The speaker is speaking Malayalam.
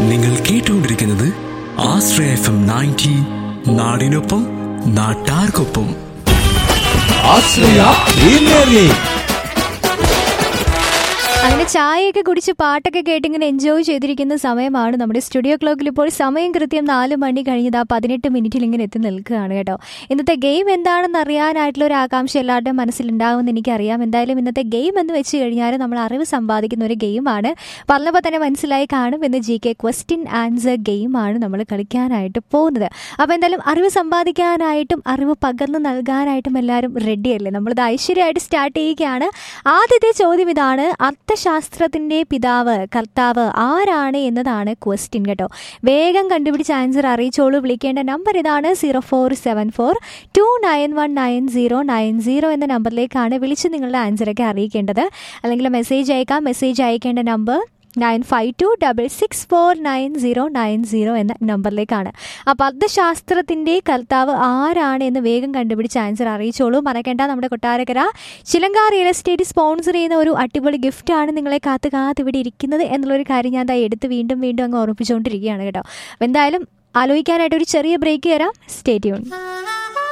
നിങ്ങൾ കേട്ടുകൊണ്ടിരിക്കുന്നത് ആശ്രയ എഫ് എം നയൻറ്റി നാടിനൊപ്പം നാട്ടാർക്കൊപ്പം ആശ്രയ പ്രീമിയർ ലീഗ് അങ്ങനെ ചായയൊക്കെ കുടിച്ച് പാട്ടൊക്കെ കേട്ടിങ്ങനെ എൻജോയ് ചെയ്തിരിക്കുന്ന സമയമാണ് നമ്മുടെ സ്റ്റുഡിയോ ക്ലോക്കിൽ ഇപ്പോൾ സമയം കൃത്യം നാല് മണി കഴിഞ്ഞത് ആ പതിനെട്ട് മിനിറ്റിൽ ഇങ്ങനെ എത്തി നിൽക്കുകയാണ് കേട്ടോ ഇന്നത്തെ ഗെയിം എന്താണെന്ന് അറിയാനായിട്ടുള്ള ഒരു ആകാംക്ഷ എല്ലാവരുടെയും മനസ്സിലുണ്ടാവുമെന്ന് എനിക്കറിയാം എന്തായാലും ഇന്നത്തെ ഗെയിം എന്ന് വെച്ച് കഴിഞ്ഞാൽ നമ്മൾ അറിവ് സമ്പാദിക്കുന്ന ഒരു ഗെയിമാണ് പറഞ്ഞപ്പോൾ തന്നെ മനസ്സിലായി കാണും ഇന്ന് ജി കെ ക്വസ്റ്റ്യൻ ആൻസർ ഗെയിമാണ് നമ്മൾ കളിക്കാനായിട്ട് പോകുന്നത് അപ്പോൾ എന്തായാലും അറിവ് സമ്പാദിക്കാനായിട്ടും അറിവ് പകർന്നു നൽകാനായിട്ടും എല്ലാവരും റെഡിയല്ലേ നമ്മളിത് ഐശ്വര്യമായിട്ട് സ്റ്റാർട്ട് ചെയ്യുകയാണ് ആദ്യത്തെ ചോദ്യം ഇതാണ് അർത്ഥശാസ്ത്രത്തിന്റെ പിതാവ് കർത്താവ് ആരാണ് എന്നതാണ് ക്വസ്റ്റ്യൻ കേട്ടോ വേഗം കണ്ടുപിടിച്ച് ആൻസർ അറിയിച്ചോളൂ വിളിക്കേണ്ട നമ്പർ ഇതാണ് zero four seven four two nine one nine zero nine zero എന്ന നമ്പറിലേക്കാണ് വിളിച്ച് നിങ്ങളുടെ ആൻസറൊക്കെ അറിയിക്കേണ്ടത് അല്ലെങ്കിൽ മെസ്സേജ് അയക്കാം മെസ്സേജ് അയക്കേണ്ട number nine five two double six four nine zero nine zero എന്ന നമ്പറിലേക്കാണ് അപ്പോൾ അർത്ഥശാസ്ത്രത്തിൻ്റെ കർത്താവ് ആരാണ് എന്ന് വേഗം കണ്ടുപിടിച്ച് ആൻസർ അറിയിച്ചോളൂ മറക്കേണ്ട നമ്മുടെ കൊട്ടാരക്കര ചിലങ്ക റിയൽ എസ്റ്റേറ്റ് സ്പോൺസർ ചെയ്യുന്ന ഒരു അടിപൊളി ഗിഫ്റ്റാണ് നിങ്ങളെ കാത്ത് കാത്ത് ഇവിടെ ഇരിക്കുന്നത് എന്നുള്ളൊരു കാര്യം ഞാൻ ദാ എടുത്ത് വീണ്ടും വീണ്ടും അങ്ങ് ഓർമ്മിപ്പിച്ചുകൊണ്ടിരിക്കുകയാണ് കേട്ടോ അപ്പോൾ എന്തായാലും ആലോചിക്കാനായിട്ട് ഒരു ചെറിയ ബ്രേക്ക് തരാം സ്റ്റേ ട്യൂൺ